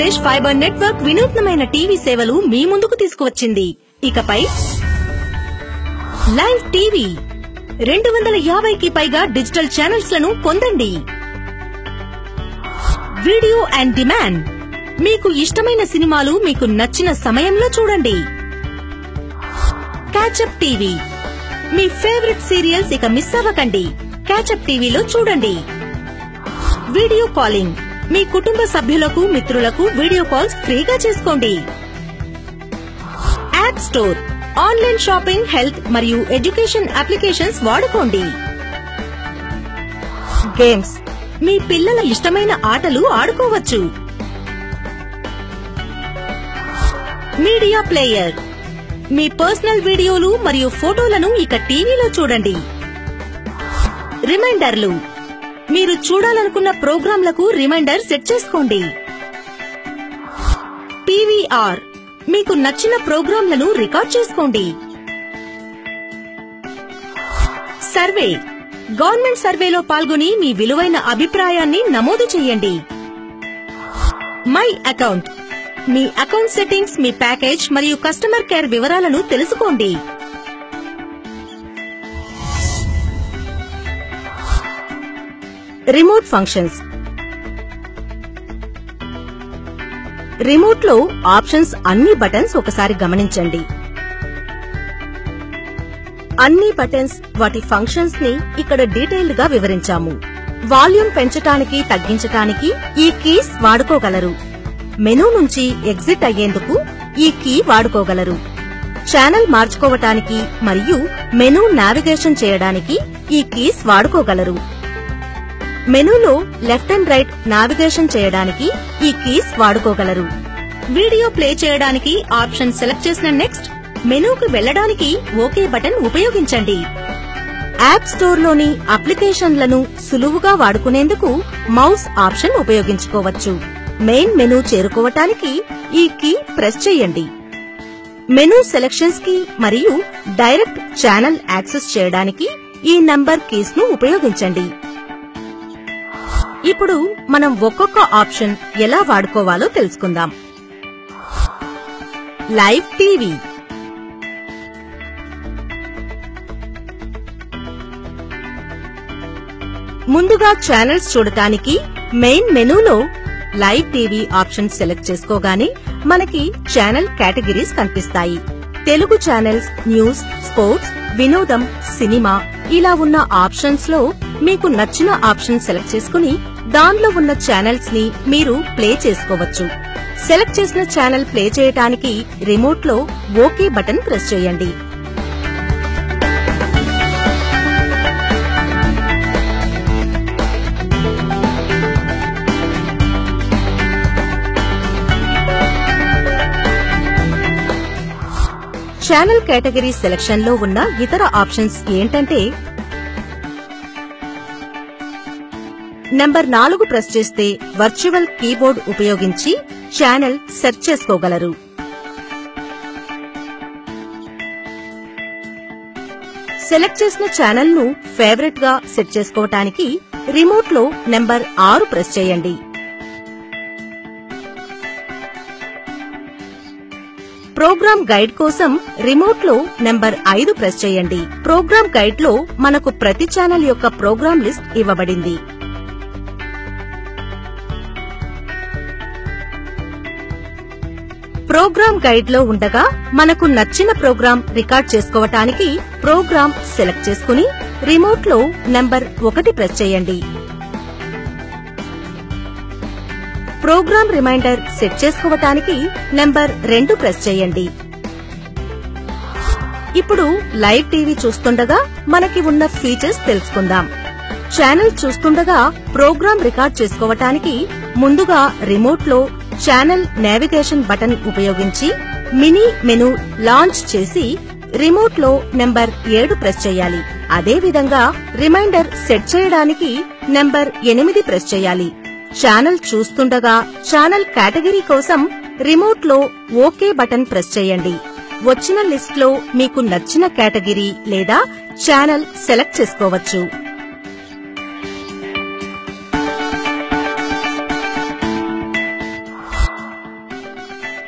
Andhra Pradesh fibre network వినూత్నమైన TV సేవలు మీ ముందుకు తీసుకువచ్చింది ఇకపై లైవ్ టీవీ రెండు వందల యాభైకి పైగా డిజిటల్ ఛానల్స్ లను పొందండి వీడియో అండ్ డిమాండ్ మీకు ఇష్టమైన సినిమాలు మీకు నచ్చిన సమయంలో చూడండి క్యాచప్ టీవీ మీ ఫేవరెట్ సీరియల్స్ ఇక మిస్ అవ్వకండి క్యాచప్ టీవీలో చూడండి వీడియో కాలింగ్ మీ కుటుంబ సభ్యులకు మిత్రులకు వీడియో కాల్స్ ఫ్రీగా చేసుకోండి app store online shopping health మరియు ఎడ్యుకేషన్ అప్లికేషన్స్ వాడుకోండి గేమ్స్ మీ పిల్లల ఇష్టమైన ఆటలు ఆడుకోవచ్చు మీడియా ప్లేయర్ మీ పర్సనల్ వీడియోలు మరియు ఫోటోలను ఇక టీవీలో చూడండి రిమైండర్లు మీరు చూడాలనుకున్న ప్రోగ్రాంలకు రిమైండర్ సెట్ చేసుకోండి పీవీఆర్ మీకు నచ్చిన ప్రోగ్రాంలను రికార్డ్ చేసుకోండి సర్వే గవర్నమెంట్ సర్వేలో పాల్గొని మీ విలువైన అభిప్రాయాన్ని నమోదు చేయండి మై అకౌంట్ మీ అకౌంట్ సెట్టింగ్స్ మీ ప్యాకేజ్ మరియు కస్టమర్ కేర్ వివరాలను తెలుసుకోండి రిమోట్ ఫంక్షన్స్ రిమోట్ లో ఆప్షన్స్ అన్ని బటన్స్ ఒకసారి గమనించండి అన్ని బటన్స్ వాటి ఫంక్షన్స్ ని ఇక్కడ డీటెయిల్డ్ గా వివరించాము వాల్యూమ్ పెంచటానికి తగ్గించటానికి ఈ కీస్ వాడుకోగలరు మెనూ నుంచి ఎగ్జిట్ అయ్యేందుకు ఈ కీ వాడుకోగలరు ఛానల్ మార్చుకోవటానికి మరియు మెనూ నావిగేషన్ చేయడానికి ఈ కీస్ వాడుకోగలరు మెనూలో లెఫ్ట్ అండ్ రైట్ నావిగేషన్ చేయడానికి ఈ కీస్ వాడుకోగలరు వీడియో ప్లే చేయడానికి ఆప్షన్ సెలెక్ట్ చేసిన నెక్స్ట్ మెనూకి వెళ్లడానికి ఓకే బటన్ ఉపయోగించండి యాప్ స్టోర్లోని అప్లికేషన్లను సులువుగా వాడుకునేందుకు మౌస్ ఆప్షన్ ఉపయోగించుకోవచ్చు మెయిన్ మెనూ చేరుకోవటానికి ఈ కీ ప్రెస్ చేయండి మెనూ సెలక్షన్స్ కి మరియు డైరెక్ట్ ఛానల్ యాక్సెస్ చేయడానికి ఈ నంబర్ కీస్ ను ఉపయోగించండి ఇప్పుడు మనం ఒక్కొక్క ఆప్షన్ ఎలా వాడుకోవాలో తెలుసుకుందాం లైవ్ టీవీ ముందుగా ఛానల్స్ చూడటానికి మెయిన్ మెనూలో లైవ్ టీవీ ఆప్షన్ సెలెక్ట్ చేసుకోగానే మనకి ఛానల్ కేటగిరీస్ కనిపిస్తాయి తెలుగు ఛానల్స్ న్యూస్ స్పోర్ట్స్ వినోదం సినిమా ఇలా ఉన్న ఆప్షన్స్ లో మీకు నచ్చిన ఆప్షన్ సెలెక్ట్ చేసుకుని దానిలో ఉన్న ఛానల్స్ ని మీరు ప్లే చేసుకోవచ్చు సెలెక్ట్ చేసిన ఛానల్ ప్లే చేయటానికి రిమోట్ లో ఓకే బటన్ ప్రెస్ చేయండి ఛానల్ కేటగిరీ సెలక్షన్ లో ఉన్న ఇతర ఆప్షన్స్ ఏంటంటే నంబర్ నాలుగు ప్రెస్ చేస్తే వర్చువల్ కీబోర్డ్ ఉపయోగించి ఛానల్ సెర్చ్ చేసుకోగలరు సెలెక్ట్ చేసిన ఛానల్ ను ఫేవరెట్ గా సెట్ చేసుకోవటానికి రిమోట్ లో నంబర్ ఆరు ప్రెస్ చేయండి ప్రోగ్రామ్ గైడ్ కోసం రిమోట్ లో నెంబర్ ఐదు ప్రెస్ చేయండి ప్రోగ్రామ్ గైడ్ లో మనకు ప్రతి ఛానల్ యొక్క ప్రోగ్రామ్ లిస్ట్ ఇవ్వబడింది ప్రోగ్రామ్ గైడ్ లో ఉండగా మనకు నచ్చిన ప్రోగ్రామ్ రికార్డ్ చేసుకోవటానికి ప్రోగ్రామ్ సెలెక్ట్ చేసుకుని రిమోట్ లో నంబర్ ఒకటి ప్రెస్ చేయండి ప్రోగ్రామ్ రిమైండర్ సెట్ చేసుకోవటానికి నంబర్ రెండు ప్రెస్ చేయండి ఇప్పుడు లైవ్ టీవీ చూస్తుండగా మనకి ఉన్న ఫీచర్స్ తెలుసుకుందాం ఛానల్ చూస్తుండగా ప్రోగ్రామ్ రికార్డ్ చేసుకోవటానికి ముందుగా రిమోట్ లో ఛానల్ నావిగేషన్ బటన్ ఉపయోగించి మినీ మెనూ లాంచ్ చేసి రిమోట్ లో నెంబర్ ఏడు ప్రెస్ చేయాలి అదేవిధంగా రిమైండర్ సెట్ చేయడానికి నెంబర్ ఎనిమిది ప్రెస్ చేయాలి ఛానల్ చూస్తుండగా ఛానల్ కేటగిరీ కోసం రిమోట్ లో ఓకే బటన్ ప్రెస్ చేయండి వచ్చిన లిస్ట్ లో మీకు నచ్చిన కేటగిరీ లేదా ఛానల్ సెలెక్ట్ చేసుకోవచ్చు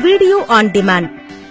వీడియో ఆన్ డిమాండ్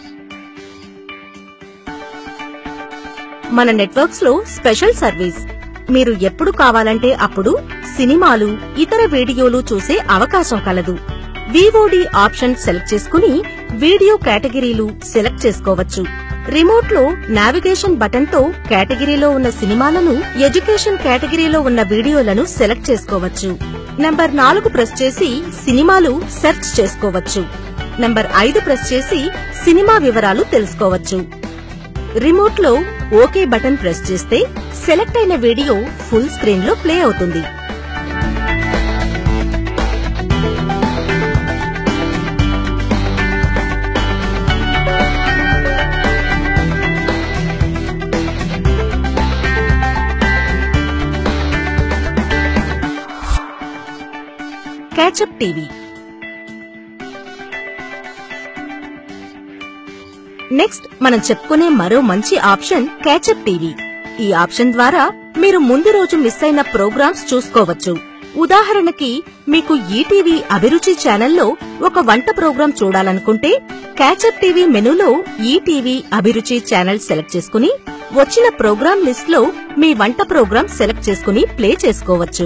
మన నెట్వర్క్స్ లో స్పెషల్ సర్వీస్ మీరు ఎప్పుడు కావాలంటే అప్పుడు సినిమాలు ఇతర వీడియోలు చూసే అవకాశం కలదు వివోడి ఆప్షన్ సెలెక్ట్ చేసుకుని వీడియో కేటగిరీలు సెలెక్ట్ చేసుకోవచ్చు రిమోట్ లో నావిగేషన్ బటన్ తో కేటగిరీలో ఉన్న సినిమాలను ఎడ్యుకేషన్ కేటగిరీలో ఉన్న వీడియోలను సెలెక్ట్ చేసుకోవచ్చు నంబర్ నాలుగు ప్రెస్ చేసి సినిమాలు సెర్చ్ చేసుకోవచ్చు నంబర్ ఐదు ప్రెస్ చేసి సినిమా వివరాలు తెలుసుకోవచ్చు రిమోట్ లో ఓకే బటన్ ప్రెస్ చేస్తే సెలెక్ట్ అయిన వీడియో ఫుల్ స్క్రీన్ లో ప్లే అవుతుంది క్యాచప్ టీవీ నెక్స్ట్ మనం చెప్పుకునే మరో మంచి ఆప్షన్ క్యాచప్ టీవీ ఈ ఆప్షన్ ద్వారా మీరు ముందు రోజు మిస్ అయిన ప్రోగ్రామ్స్ చూసుకోవచ్చు ఉదాహరణకి మీకు ఈటీవీ అభిరుచి ఛానల్లో ఒక వంట ప్రోగ్రాం చూడాలనుకుంటే క్యాచప్ టీవీ మెనూలో ఈటీవీ అభిరుచి ఛానల్ సెలెక్ట్ చేసుకుని వచ్చిన ప్రోగ్రాం లిస్ట్ లో మీ వంట ప్రోగ్రాం సెలెక్ట్ చేసుకుని ప్లే చేసుకోవచ్చు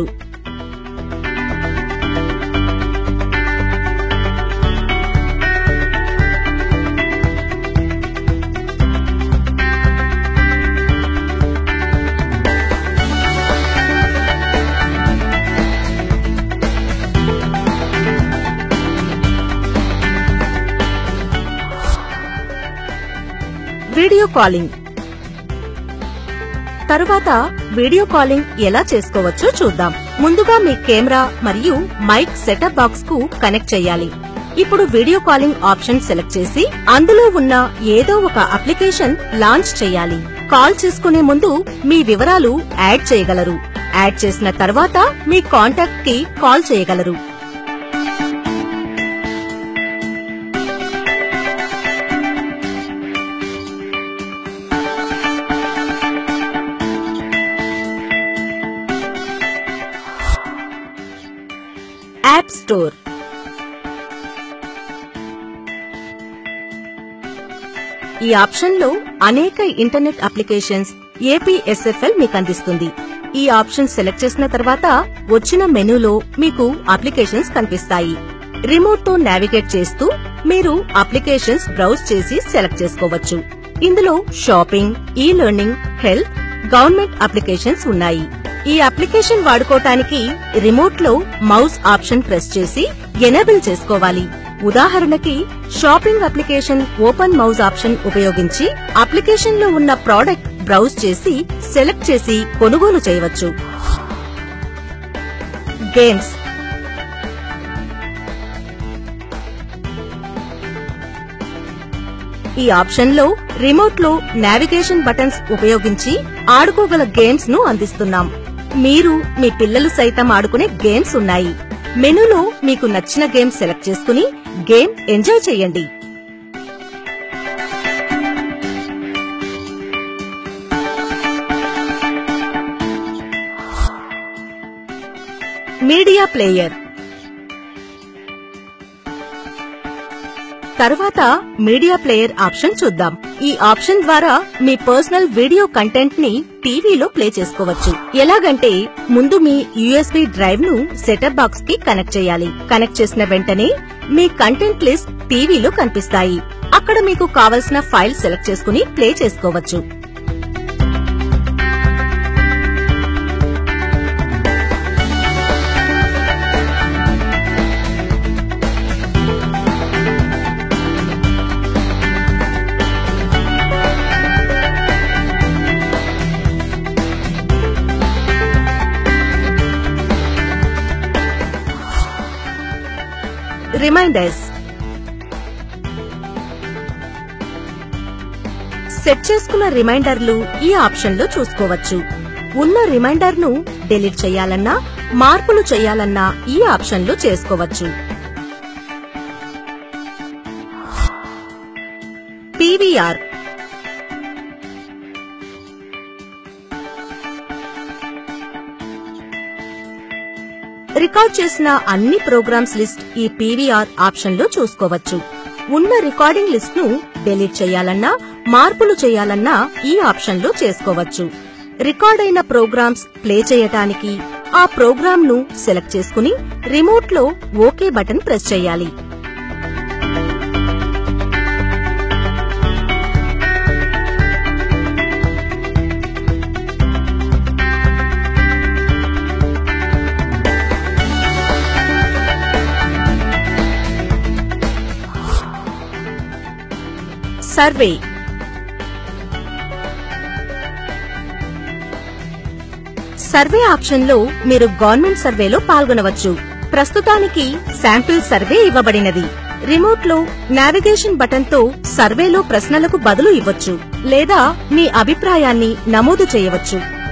వీడియో కాలింగ్ తరువాత వీడియో కాలింగ్ ఎలా చేసుకోవచ్చో చూద్దాం ముందుగా మీ కెమెరా మరియు మైక్ సెటప్ బాక్స్ కు కనెక్ట్ చేయాలి ఇప్పుడు వీడియో కాలింగ్ ఆప్షన్ సెలెక్ట్ చేసి అందులో ఉన్న ఏదో ఒక అప్లికేషన్ లాంచ్ చేయాలి కాల్ చేసుకునే ముందు మీ వివరాలు యాడ్ చేయగలరు యాడ్ చేసిన తర్వాత మీ కాంటాక్ట్ కి కాల్ చేయగలరు యాప్ స్టోర్ ఈ ఆప్షన్ లో అనేక ఇంటర్నెట్ అప్లికేషన్స్ ఏపీఎస్ఎఫ్ఎల్ మీకు అందిస్తుంది ఈ ఆప్షన్ సెలెక్ట్ చేసిన తర్వాత వచ్చిన మెనూలో మీకు అప్లికేషన్స్ కనిపిస్తాయి రిమోట్ తో నావిగేట్ చేస్తూ మీరు అప్లికేషన్స్ బ్రౌజ్ చేసి సెలెక్ట్ చేసుకోవచ్చు ఇందులో షాపింగ్ ఈ లెర్నింగ్ హెల్త్ గవర్నమెంట్ అప్లికేషన్స్ ఉన్నాయి ఈ అప్లికేషన్ వాడుకోవటానికి రిమోట్ లో మౌస్ ఆప్షన్ ప్రెస్ చేసి ఎనేబుల్ చేసుకోవాలి ఉదాహరణకి shopping application open mouse option ఉపయోగించి అప్లికేషన్ లో ఉన్న ప్రోడక్ట్ బ్రౌజ్ చేసి సెలెక్ట్ చేసి కొనుగోలు చేయవచ్చు గేమ్స్ ఈ ఆప్షన్ లో రిమోట్ లో నావిగేషన్ బటన్స్ ఉపయోగించి ఆడుకోగల గేమ్స్ ను అందిస్తున్నాం మీరు మీ పిల్లలు సైతం ఆడుకునే గేమ్స్ ఉన్నాయి మెనూలో మీకు నచ్చిన గేమ్ సెలెక్ట్ చేసుకుని గేమ్ ఎంజాయ్ చేయండి మీడియా ప్లేయర్ తర్వాత మీడియా ప్లేయర్ ఆప్షన్ చూద్దాం ఈ ఆప్షన్ ద్వారా మీ పర్సనల్ వీడియో కంటెంట్ ని టీవీలో ప్లే చేసుకోవచ్చు ఎలాగంటే ముందు మీ యూఎస్బి డ్రైవ్ ను సెటప్ బాక్స్ కి కనెక్ట్ చేయాలి కనెక్ట్ చేసిన వెంటనే మీ కంటెంట్ లిస్ట్ టీవీలో కనిపిస్తాయి అక్కడ మీకు కావలసిన ఫైల్ సెలెక్ట్ చేసుకుని ప్లే చేసుకోవచ్చు రిమైండర్స్ సెట్ చేసుకున్న రిమైండర్లు ఈ ఆప్షన్ లో చూసుకోవచ్చు ఉన్న రిమైండర్ ను డిలీట్ చేయాలన్నా మార్పులు చేయాలన్నా ఈ ఆప్షన్ లో చేసుకోవచ్చు పీవీఆర్ రికార్డ్ చేసిన అన్ని ప్రోగ్రామ్స్ లిస్ట్ ఈ పీవీఆర్ ఆప్షన్ లో చూసుకోవచ్చు ఉన్న రికార్డింగ్ లిస్ట్ ను డిలీట్ చేయాలన్నా మార్పులు చేయాలన్నా ఈ ఆప్షన్లో చేసుకోవచ్చు రికార్డ్ అయిన ప్రోగ్రామ్స్ ప్లే చేయటానికి ఆ ప్రోగ్రామ్ ను సెలెక్ట్ చేసుకుని రిమోట్ లో ఓకే బటన్ ప్రెస్ చేయాలి సర్వే సర్వే ఆప్షన్ లో మీరు గవర్నమెంట్ సర్వేలో పాల్గొనవచ్చు ప్రస్తుతానికి శాంపిల్ సర్వే ఇవ్వబడినది రిమోట్ లో నావిగేషన్ బటన్ తో సర్వేలో ప్రశ్నలకు బదులు ఇవ్వచ్చు లేదా మీ అభిప్రాయాన్ని నమోదు చేయవచ్చు